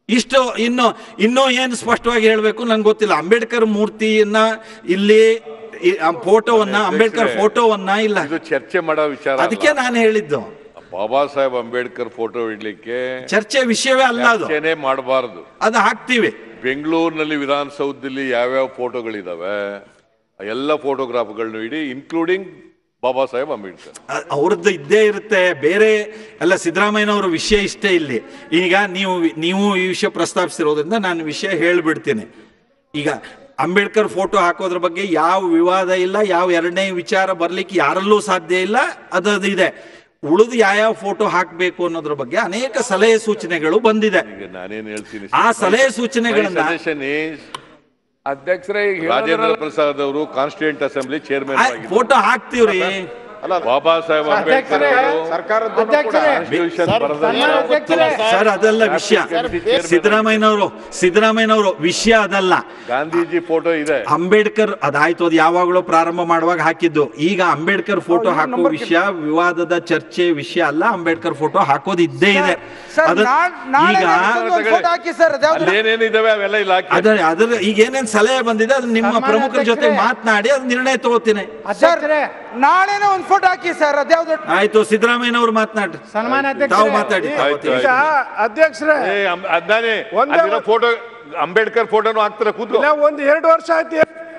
ಇಷ್ಟು ಇನ್ನು ಇನ್ನೂ ಏನು ಸ್ಪಷ್ಟವಾಗಿ ಹೇಳಬೇಕು ನಂಗೆ ಗೊತ್ತಿಲ್ಲ ಅಂಬೇಡ್ಕರ್ ಮೂರ್ತಿಯನ್ನ ಇಲ್ಲಿ ಈ- ಆ ಫೋಟೋವನ್ನ ಅಂಬೇಡ್ಕರ್ ಫೋಟೋವನ್ನ ಇಲ್ಲ ಇದು ಚರ್ಚೆ ಮಾಡೋ ವಿಚಾರ ಅಲ್ಲ. ಅದಕ್ಕೆ ನಾನು ಹೇಳಿದ್ದು ಬಾಬಾ ಸಾಹೇಬ್ ಅಂಬೇಡ್ಕರ್ ಫೋಟೋ ಇಡ್ಲಿಕ್ಕೆ ಚರ್ಚೆ ವಿಷಯವೇ ಅಲ್ಲ ಅದು ಚರ್ಚೆನೆ ಮಾಡಬಾರದು ಅದು ಹಾಕ್ತೀವಿ ಬೆಂಗಳೂರಿನಲ್ಲಿ ವಿಧಾನಸೌಧದಲ್ಲಿ ಯಾವ್ಯಾವ ಫೋಟೋಗಳಿದಾವೆ ಆ ಎಲ್ಲ ಫೋಟೋಗ್ರಾಫ್ಗಳನ್ನ ಇಡಿ ಇನ್ಕ್ಲೂಡಿಂಗ್ ಬಾಬಾ ಸಾಹೇಬ್ ಅಂಬೇಡ್ಕರ್ ಅ- ಅವ್ರದ್ದು ಇದ್ದೇ ಇರುತ್ತೆ ಬೇರೆ ಎಲ್ಲ ಸಿದ್ದರಾಮಯ್ಯನವರ ವಿಷಯ ಇಷ್ಟೇ ಇಲ್ಲಿ ಈಗ ನೀವು ನೀವು ಈ ವಿಷಯ ಪ್ರಸ್ತಾಪಿಸಿರೋದ್ರಿಂದ ನಾನು ವಿಷಯ ಹೇಳ್ಬಿಡ್ತೀನಿ ಈಗ ಅಂಬೇಡ್ಕರ್ ಫೋಟೋ ಹಾಕೋದ್ರ ಬಗ್ಗೆ ಯಾವ ವಿವಾದ ಇಲ್ಲ ಯಾವ ಎರಡನೇ ವಿಚಾರ ಬರ್ಲಿಕ್ಕೆ ಯಾರಲ್ಲೂ ಸಾಧ್ಯ ಇಲ್ಲ ಅದದು ಇದೆ ಉಳಿದು ಯಾವ್ಯಾವ ಫೋಟೋ ಹಾಕಬೇಕು ಅನ್ನೋದ್ರ ಬಗ್ಗೆ ಅನೇಕ ಸಲಹೆ ಸೂಚನೆಗಳು ಬಂದಿದೆ ಈಗ ನಾನೇನ್ ಹೇಳ್ತೀನಿ ಆ ಸಲಹೆ ಸೂಚನೆಗಳನ್ನ ಸಜೆಷನ್ ಈಸ್ ಅಧ್ಯಕ್ಷರೇ ಈಗ ರಾಜೇಂದ್ರ ಪ್ರಸಾದ್ ಅವರು ಕಾನ್ಸ್ಟಿಟ್ಯೂಂಟ್ ಅಸೆಂಬ್ಲಿ ಚೇರ್ಮನ್ ಆಗಿದ್ರು ಫೋಟೋ ಹಾಕ್ತೀವ್ರಿ ಬಾಬಾ ಸಾಹೇಬ್ ಅಂಬೇಡ್ಕರ್ ಅವರು ಸರ್ಕಾರದ ಕಾನ್ಸ್ಟಿಟ್ಯೂಷನ್ ಬರೆದ ಸರ್ ಅದಲ್ಲ ವಿಷಯ ಸಿದ್ದರಾಮಯ್ಯನವರು ಸಿದ್ದರಾಮಯ್ಯನವರು ವಿಷಯ ಅದಲ್ಲ ಗಾಂಧೀಜಿ ಫೋಟೋ ಇದೆ ಅಂಬೇಡ್ಕರ್ ಅದಾಯ್ತು ಅದು ಯಾವಾಗಲೂ ಪ್ರಾರಂಭ ಮಾಡುವಾಗ ಹಾಕಿದ್ದು ಈಗ ಅಂಬೇಡ್ಕರ್ ಫೋಟೋ ಹಾಕೋ ವಿಷಯ ವಿವಾದದ ಚರ್ಚೆ ವಿಷಯ ಅಲ್ಲ ಅಂಬೇಡ್ಕರ್ ಫೋಟೋ ಹಾಕೋದು ಇದ್ದೇ ಇದೆ ಸರ್ ಅದ- ನಾಳೆ- ನಾಳೆ ಈಗ ಒಂದು ಫೋಟೋ ಹಾಕಿ ಸರ್ ಅದ್ಯಾವ್ದು ಅಲ್ಲೇನೇನಿದಾವೆ ಅವೆಲ್ಲ ಇಲ್ಲ ಹಾಕಿ ಅದ್ರ ಅದ್ರ ಈಗ ಏನೇನ್ ಸಲಹೆ ಬಂದಿದೆ ಅದು ನಿಮ್ಮ ಪ್ರಮುಖರ ಜೊತೆ ಮಾತನಾಡಿ ಅದು ನಿರ್ಣಯ ತಗೋತೀನಿ ಸರ್ ನಾಳೆನೇ ಒಂದು ಫೋಟೋ ಹಾಕಿ ಸರ್ ಅದ್ಯಾವ್ದು ಆಯ್ತು ಸಿದ್ದರಾಮಯ್ಯನವರು ಮಾತನಾಡಿ ಸನ್ಮಾನ್ಯ ತಾವು ಅಧ್ಯಕ್ಷರೇ ಮಾತಾಡಿ ತಾವು ಆಯ್ತು, ಮಾತಾಡಿ. ಈಗ ಅಧ್ಯಕ್ಷರೇ ಏ ಅಂ- ಅದ್ನಾನೆ ಒಂದೇ ಅಲ್ಲಿರೋ ಫೋಟೋ ಅಂಬೇಡ್ಕರ್ ಫೋಟೋನು ಹಾಕ್ತಾರೆ ಕೂತ್ಕೋ ಇಲ್ಲ ಒಂದ್ ಎರಡು ವರ್ಷ ಆಯ್ತು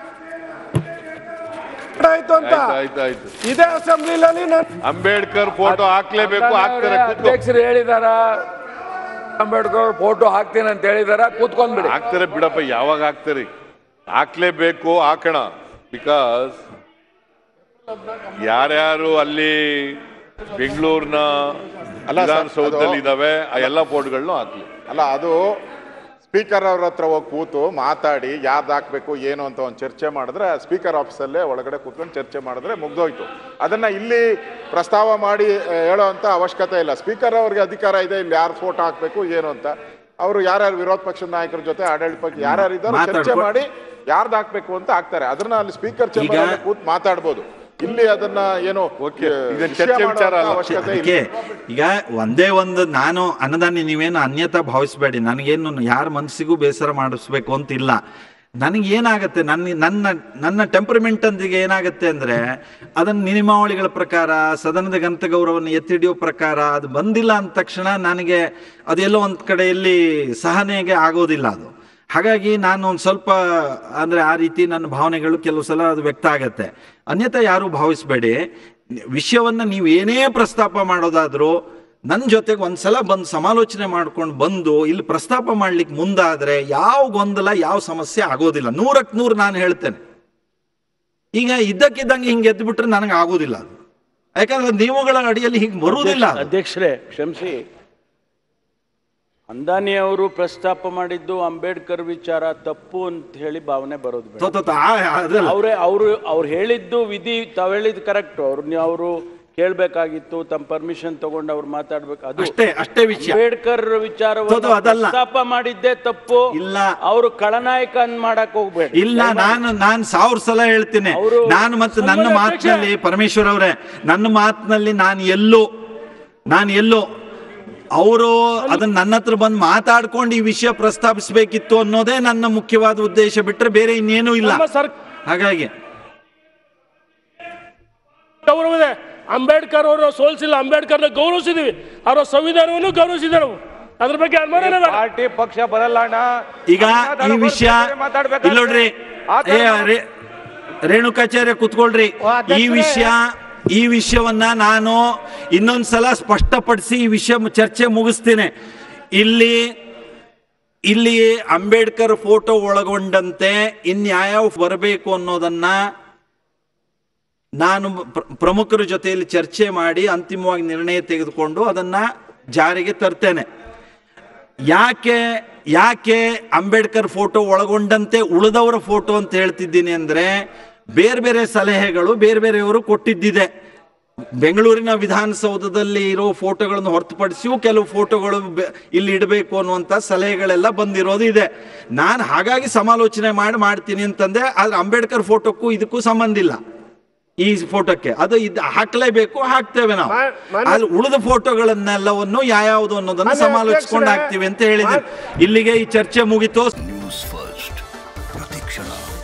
ಆಯ್ತು ಅಂತ ಆಯ್ತು ಆಯ್ತು ಆಯ್ತು ಇದೇ ಅಸೆಂಬ್ಲಿನಲ್ಲಿ ನಾನು ಅಂಬೇಡ್ಕರ್ ಫೋಟೋ ಹಾಕ್ಲೇಬೇಕು ಹಾಕ್ತಾರೆ ಕೂತ್ಕೋ ಅಧ್ಯಕ್ಷರು ಹೇಳಿದಾರ ಅಂಬೇಡ್ಕರ್ ಫೋಟೋ ಹಾಕ್ತೀನಿ ಅಂತ ಹೇಳಿದಾರ ಕೂತ್ಕೊಂಡ್ಬಿಡಿ ಹಾಕ್ತಾರೆ ಬಿಡಪ್ಪ ಯಾವಾಗ ಹಾಕ್ತಾರೆ ಹಾಕ್ಲೇಬೇಕು ಹಾಕೋಣ ಬಿಕಾಸ್ ಯಾರ್ಯಾರು ಅಲ್ಲಿ ಬೆಂಗಳೂರಿನ ಅಲ್ಲ ಸರ್, ವಿಧಾನಸೌಧದಲ್ಲಿ ಅದು- ಇದಾವೆ ಆ ಎಲ್ಲ ಫೋಟೋಗಳನ್ನೂ ಹಾಕ್ಲಿ ಅಲ್ಲ ಅದು ಸ್ಪೀಕರ್ ಅವ್ರ ಹತ್ರ ಹೋಗಿ ಕೂತು ಮಾತಾಡಿ ಯಾರ್ದು ಹಾಕ್ಬೇಕು ಏನು ಅಂತ ಒಂದು ಚರ್ಚೆ ಮಾಡಿದ್ರೆ ಸ್ಪೀಕರ್ ಆಫೀಸಲ್ಲೇ ಒಳಗಡೆ ಕೂತ್ಕೊಂಡು ಚರ್ಚೆ ಮಾಡಿದ್ರೆ ಮುಗ್ದೋಯ್ತು ಅದನ್ನ ಇಲ್ಲಿ ಪ್ರಸ್ತಾವ ಮಾಡಿ ಆ, ಹೇಳೋವಂಥ ಅವಶ್ಯಕತೆ ಇಲ್ಲ ಸ್ಪೀಕರ್ ಅವ್ರಿಗೆ ಅಧಿಕಾರ ಇದೆ ಇಲ್ಲಿ ಯಾರು ಫೋಟೋ ಹಾಕ್ಬೇಕು ಏನು ಅಂತ ಅವರು ಯಾರ್ಯಾರು ವಿರೋಧ ಪಕ್ಷದ ನಾಯಕರ ಜೊತೆ ಆಡಳಿತ ಪಕ್ಷ ಯಾರ್ಯಾರು ಇದ್ದಾರೋ ಚರ್ಚೆ ಮಾತಾಡ್ಕೊ- ಮಾಡಿ ಯಾರ್ದು ಹಾಕ್ಬೇಕು ಅಂತ ಹಾಕ್ತಾರೆ ಅದನ್ನ ಅಲ್ಲಿ ಸ್ಪೀಕರ್ ಚೇಂಬರ್ ಕೂತ್ ಮಾತಾಡ್ಬೋದು ಇಲ್ಲಿ ಅದನ್ನ ಏನು Okay. ಇದನ್ನ ವಿಷಯ ಚರ್ಚೆ ಮಾಡುವಂಥ ವಿಚಾರ ಅಲ್ಲ. ಅವಶ್ಯಕತೆ ಇಲ್ಲ ಅದಕ್ಕೆ ಈಗ ಒಂದೇ ಒಂದು ನಾನು ಅನ್ನದಾನಿ ನೀವೇನು ಅನ್ಯತಾ ಭಾವಿಸ್ಬೇಡಿ ನನಗೇನು ಯಾರ ಮನಸ್ಸಿಗೂ ಬೇಸರ ಮಾಡಿಸ್ಬೇಕು ಅಂತಿಲ್ಲ ನನಗೆ ಏನಾಗುತ್ತೆ ನನ್ನ ನನ್ನ ನನ್ನ ಟೆಂಪರ್ಮೆಂಟ್ ಅಂದಿಗೆ ಏನಾಗುತ್ತೆ ಅಂದರೆ ಅದನ್ನ ನಿಯಮಾವಳಿಗಳ ಪ್ರಕಾರ ಸದನದ ಗಂತ ಗೌರವವನ್ನು ಎತ್ತಿಡಿಯೋ ಪ್ರಕಾರ ಅದು ಬಂದಿಲ್ಲ ಅಂದ ತಕ್ಷಣ ನನಗೆ ಅದೆಲ್ಲೋ ಒಂದು ಕಡೆಯಲ್ಲಿ ಸಹನೆಗೆ ಆಗೋದಿಲ್ಲ ಅದು ಹಾಗಾಗಿ ನಾನು ಒಂದು ಸ್ವಲ್ಪ ಅಂದರೆ ಆ ರೀತಿ ನನ್ನ ಭಾವನೆಗಳು ಕೆಲವು ಸಲ ಅದು ವ್ಯಕ್ತ ಆಗತ್ತೆ ಅನ್ಯथा ಯಾರು ಭಾವಿಸಬೇಡಿ ವಿಷಯವನ್ನು ನೀವು ಏನೇ ಪ್ರಸ್ತಾಪ ಮಾಡೋದಾದರೂ ನನ್ನ ಜೊತೆಗೆ ಒಂದ್ಸಲ ಬಂದು ಸಮಾಲೋಚನೆ ಮಾಡ್ಕೊಂಡು ಬಂದು ಇಲ್ಲಿ ಪ್ರಸ್ತಾಪ ಮಾಡ್ಲಿಕ್ಕೆ ಮುಂದಾದರೆ ಯಾವ ಗೊಂದಲ ಯಾವ ಸಮಸ್ಯೆ ಆಗೋದಿಲ್ಲ ನೂರಕ್ಕೆ ನೂರು ನಾನು ಹೇಳ್ತೇನೆ ಈಗ ಇದ್ದಕ್ಕಿದ್ದಂಗೆ ಹಿಂಗೆ ಎದ್ದು ಬಿಟ್ರೆ ನನಗೆ ಆಗೋದಿಲ್ಲ ಅದು ಯಾಕಂದ್ರೆ ನಿಯಮಗಳ ಅಡಿಯಲ್ಲಿ ಹೀಗೆ ಬರುವುದಿಲ್ಲ ಅದು. ಅಧ್ಯಕ್ಷರೇ ಕ್ಷಮಿಸಿ ಅಂದಾನಿ ಅವರು ಪ್ರಸ್ತಾಪ ಮಾಡಿದ್ದು ಅಂಬೇಡ್ಕರ್ ವಿಚಾರ ತಪ್ಪು ಅಂತ ಹೇಳಿ ಭಾವನೆ ಬರೋದು ಬೇಡ ತೊ- ತೊ- ತೊ- ಆ- ಅದಲ್ಲ ಅವರೇ ಅವರು ಅವ್ರು ಹೇಳಿದ್ದು ವಿಧಿ ತಾವು ಹೇಳಿದ್ದು ಕರೆಕ್ಟ್ ಅವ್ರು ನೀವು ಅವರು ಕೇಳಬೇಕಾಗಿತ್ತು ತಮ್ಮ ಪರ್ಮಿಷನ್ ತಗೊಂಡು ಅವ್ರು ಮಾತಾಡ್ಬೇಕು ಅದು ಅಷ್ಟೇ ಅಷ್ಟೇ ವಿಷಯ ಅಂಬೇಡ್ಕರ್ ವಿಚಾರವನ್ನು ಹೌದು, ಅದಲ್ಲ. ಪ್ರಸ್ತಾಪ ಮಾಡಿದ್ದೇ ತಪ್ಪು ಇಲ್ಲ. ಅವರು ಖಳನಾಯಕ ಅನ್ ಮಾಡಕ್ ಹೋಗ್ಬೇಡಿ ಇಲ್ಲ ನಾನು ನಾನು ಸಾವಿರ ಸಲ ಹೇಳ್ತೀನಿ ಅವ್ರು ನಾನು ಮತ್ತು ನನ್ನ ಸನ್ಮಾನ್ಯ ಮಾತಿನಲ್ಲಿ ಪರಮೇಶ್ವರ್ ಅವರೇ ನನ್ನ ಮಾತಿನಲ್ಲಿ ನಾನು ಎಲ್ಲೋ ನಾನು ಎಲ್ಲೋ ಅವರು ಅದನ್ನ ನನ್ನ ಹತ್ರ ಬಂದು ಮಾತಾಡ್ಕೊಂಡು ಈ ವಿಷಯ ಪ್ರಸ್ತಾಪಿಸಬೇಕಿತ್ತು ಅನ್ನೋದೇ ನನ್ನ ಮುಖ್ಯವಾದ ಉದ್ದೇಶ ಬಿಟ್ಟರೆ ಬೇರೆ ಇನ್ನೇನೂ ಇಲ್ಲ ನಮ್ಮ ಸರ್ ಹಾಗಾಗಿ ಗೌರವವಿದೆ ಅಂಬೇಡ್ಕರ್ ಅವರು ಸೋಲಿಸಿಲ್ಲ ಅಂಬೇಡ್ಕರ್ನ ಗೌರವಿಸಿದೀವಿ ಅವರ ಸಂವಿಧಾನವನ್ನು ಗೌರವಿಸಿದ್ದಾರೆ ನಾವು ಅದ್ರ ಬಗ್ಗೆ ಅನುಮಾನನೇ ಬೇಡ ಪಾರ್ಟಿ ಪಕ್ಷ ಬರಲ್ಲ ಈಗ ಈ ವಿಷಯ ಇಲ್ಲ ನೋಡ್ರಿ ಏ ರೇ- ರೇಣುಕಾಚಾರ್ಯ ಕುತ್ಕೊಳ್ರಿ ಈ ವಿಷಯ ಈ ವಿಷಯವನ್ನ ನಾನು ಇನ್ನೊಂದ್ಸಲ ಸ್ಪಷ್ಟಪಡಿಸಿ ಈ ವಿಷಯ ಚರ್ಚೆ ಮುಗಿಸ್ತೀನಿ ಇಲ್ಲಿ ಇಲ್ಲಿ ಅಂಬೇಡ್ಕರ್ ಫೋಟೋ ಒಳಗೊಂಡಂತೆ ಇನ್ಯಾವ ಬರಬೇಕು ಅನ್ನೋದನ್ನ ನಾನು ಪ್ರ- ಪ್ರಮುಖರ ಜೊತೆಯಲ್ಲಿ ಚರ್ಚೆ ಮಾಡಿ ಅಂತಿಮವಾಗಿ ನಿರ್ಣಯ ತೆಗೆದುಕೊಂಡು ಅದನ್ನ ಜಾರಿಗೆ ತರ್ತೇನೆ ಯಾಕೆ ಯಾಕೆ ಅಂಬೇಡ್ಕರ್ ಫೋಟೋ ಒಳಗೊಂಡಂತೆ ಉಳಿದವರ ಫೋಟೋ ಅಂತ ಹೇಳ್ತಿದ್ದೀನಿ ಅಂದ್ರೆ ಬೇರೆ ಬೇರೆ ಸಲಹೆಗಳು ಬೇರೆ ಬೇರೆಯವರು ಕೊಟ್ಟಿದ್ದಿದೆ ಬೆಂಗಳೂರಿನ ವಿಧಾನಸೌಧದಲ್ಲಿ ಇರೋ ಫೋಟೋಗಳನ್ನು ಹೊರತುಪಡಿಸಿಯೂ ಕೆಲವು ಫೋಟೋಗಳು ಬೆ- ಇಲ್ಲಿ ಇಡಬೇಕು ಅನ್ನುವಂಥ ಸಲಹೆಗಳೆಲ್ಲ ಬಂದಿರೋದು ಇದೆ ನಾನು ಹಾಗಾಗಿ ಸಮಾಲೋಚನೆ ಮಾಡಿ ಮಾಡ್ತೀನಿ ಅಂತಂದೆ ಆದ್ರೆ ಅಂಬೇಡ್ಕರ್ ಫೋಟೋಕ್ಕೂ ಇದಕ್ಕೂ ಸಂಬಂಧ ಇಲ್ಲ ಈ ಫೋಟೋಕ್ಕೆ ಅದು ಇದು ಹಾಕ್ಲೇಬೇಕು ಹಾಕ್ತೇವೆ ನಾವು ಮಾ- ಮಾನ್ಯ- ಅಲ್ಲಿ ಉಳಿದ ಫೋಟೋಗಳನ್ನೆಲ್ಲವನ್ನು ಯಾವ್ಯಾವುದು ಅನ್ನೋದನ್ನ ಮಾನ್ಯ ಸಮಾಲೋಚಿಸ್ಕೊಂಡು ಅಧ್ಯಕ್ಷರೇ, ಹಾಕ್ತೀವಿ ಅಂತ ಹೇಳಿದ್ದೀನಿ ಇಲ್ಲಿಗೆ ಈ ಚರ್ಚೆ ಮುಗಿತು ನ್ಯೂಸ್ ಫಸ್ಟ್ ಪ್ರತಿಕ್ಷಣ